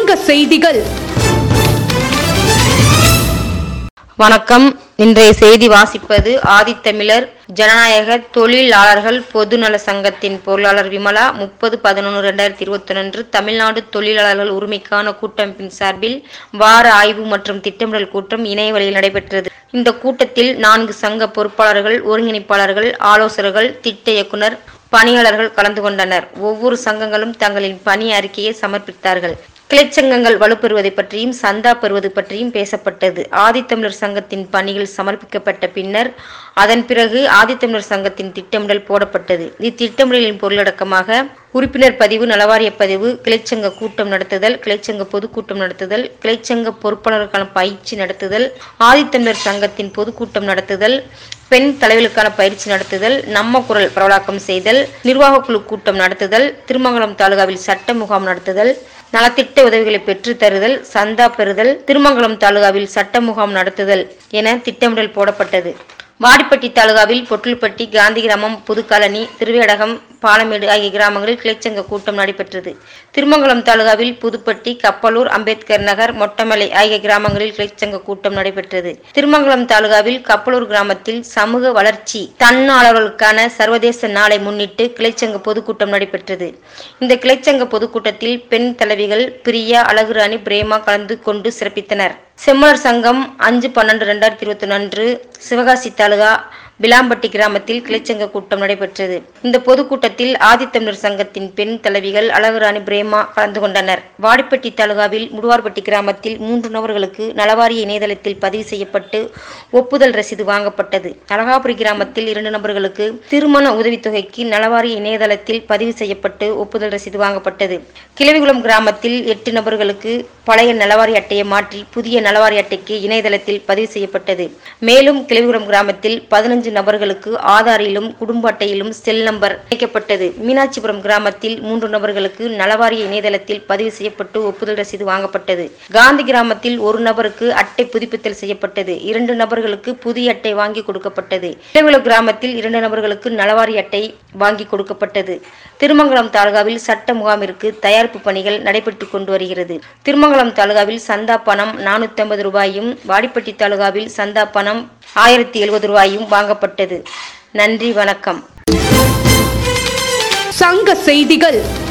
சங்க செய்திகள் வணக்கம் இன்றைய செய்தி வாசிப்பது ஆதித்தமிழர் ஜனநாயக தொழிலாளர்கள் பொதுநல சங்கத்தின் பொருளாளர் விமலா முப்பது பதினொன்று ரெண்டாயிரத்தி இருபத்தி ஒன்று தமிழ்நாடு தொழிலாளர்கள் உரிமைக்கான கூட்டமைப்பின் சார்பில் வார ஆய்வு மற்றும் திட்டமிடல் கூட்டம் இணைய வழியில் நடைபெற்றது இந்த கூட்டத்தில் நான்கு சங்க பொறுப்பாளர்கள் ஒருங்கிணைப்பாளர்கள் ஆலோசகர்கள் திட்ட இயக்குனர் பணியாளர்கள் கலந்து கொண்டனர் ஒவ்வொரு சங்கங்களும் தங்களின் பணி அறிக்கையை சமர்ப்பித்தார்கள் கிளைச்சங்கங்கள் வலுப்பெறுவதை பற்றியும் சந்தா பெறுவது பற்றியும் பேசப்பட்டது ஆதித்தமிழர் சங்கத்தின் பணிகள் சமர்ப்பிக்கப்பட்ட பின்னர் அதன் பிறகு ஆதித்தமிழர் சங்கத்தின் திட்டமிடல் போடப்பட்டது இத்திட்டமிடலின் பொருளடக்கமாக உறுப்பினர் பதிவு நலவாரிய பதிவு கிளைச்சங்க கூட்டம் நடத்துதல் கிளைச்சங்க பொதுக்கூட்டம் நடத்துதல் கிளைச்சங்க பொறுப்பாளருக்கான பயிற்சி நடத்துதல் ஆதித்தமிழர் சங்கத்தின் பொதுக்கூட்டம் நடத்துதல் பெண் தலைவர்களுக்கான பயிற்சி நடத்துதல் நம்ம குரல் பரவலாக்கம் செய்தல் நிர்வாக குழு கூட்டம் நடத்துதல் திருமங்கலம் தாலுகாவில் சட்ட முகாம் நடத்துதல் நலத்திட்ட உதவிகளை பெற்று தருதல் சந்தா பெறுதல் திருமங்கலம் தாலுகாவில் சட்ட முகாம் நடத்துதல் என திட்டமிடல் போடப்பட்டது வாடிப்பட்டி தாலுகாவில் பொட்டில்பட்டி காந்தி கிராமம் புதுக்காலனி திருவேடகம் பாலமேடு ஆகிய கிராமங்களில் கிளைச்சங்க கூட்டம் நடைபெற்றது திருமங்கலம் தாலுகாவில் புதுப்பட்டி கப்பலூர் அம்பேத்கர் நகர் மொட்டமலை ஆகிய கிராமங்களில் கிளைச்சங்க கூட்டம் நடைபெற்றது திருமங்கலம் தாலுகாவில் கப்பலூர் கிராமத்தில் சமூக வளர்ச்சி தன்னாளர்களுக்கான சர்வதேச நாளை முன்னிட்டு கிளைச்சங்க பொதுக்கூட்டம் நடைபெற்றது இந்த கிளைச்சங்க பொதுக்கூட்டத்தில் பெண் தலைவிகள் பிரியா அழகுராணி பிரேமா கலந்து கொண்டு சிறப்பித்தனர் செம்மலர் சங்கம் அஞ்சு பன்னெண்டு ரெண்டாயிரத்தி இருபத்தி அன்று சிவகாசி தாலுகா பிலாம்பட்டி கிராமத்தில் கிளைச்சங்க கூட்டம் நடைபெற்றது இந்த பொதுக்கூட்டத்தில் ஆதித்தமிழர் சங்கத்தின் பெண் தலைவிகள் அழகுராணி பிரேமா கலந்து கொண்டனர் வாடிப்பட்டி தாலுகாவில் முடுவார்பட்டி கிராமத்தில் மூன்று நபர்களுக்கு நலவாரிய இணையதளத்தில் பதிவு செய்யப்பட்டு ஒப்புதல் ரசீது வாங்கப்பட்டது அழகாபுரி கிராமத்தில் இரண்டு நபர்களுக்கு திருமண உதவித்தொகைக்கு நலவாரிய இணையதளத்தில் பதிவு செய்யப்பட்டு ஒப்புதல் ரசீது வாங்கப்பட்டது கிளவிகுளம் கிராமத்தில் எட்டு நபர்களுக்கு பழைய நலவாரி அட்டையை மாற்றி புதிய நலவாரி அட்டைக்கு இணையதளத்தில் பதிவு செய்யப்பட்டது மேலும் கிளவிகுளம் கிராமத்தில் பதினஞ்சு நபர்களுக்கு ஆதாரிலும் குடும்ப அட்டையிலும் செல் நம்பர் இணைக்கப்பட்டது மீனாட்சிபுரம் கிராமத்தில் மூன்று நபர்களுக்கு நலவாரிய இணையதளத்தில் பதிவு செய்யப்பட்டு ஒப்புதல் ரசீது வாங்கப்பட்டது காந்தி கிராமத்தில் ஒரு நபருக்கு அட்டை புதுப்பித்தல் செய்யப்பட்டது இரண்டு நபர்களுக்கு புதிய அட்டை வாங்கி கொடுக்கப்பட்டது கிளவிகுளம் கிராமத்தில் இரண்டு நபர்களுக்கு நலவாரி அட்டை வாங்கி கொடுக்கப்பட்டது திருமங்கலம் தாலுகாவில் சட்ட முகாமிற்கு தயாரிப்பு பணிகள் நடைபெற்று கொண்டு வருகிறது திருமங்கலம் தாலுகாவில் சந்தா பணம் நானூத்தி ஐம்பது ரூபாயும் வாடிப்பட்டி தாலுகாவில் சந்தா பணம் ஆயிரத்தி எழுபது ரூபாயும் வாங்கப்பட்டது நன்றி வணக்கம் சங்க செய்திகள்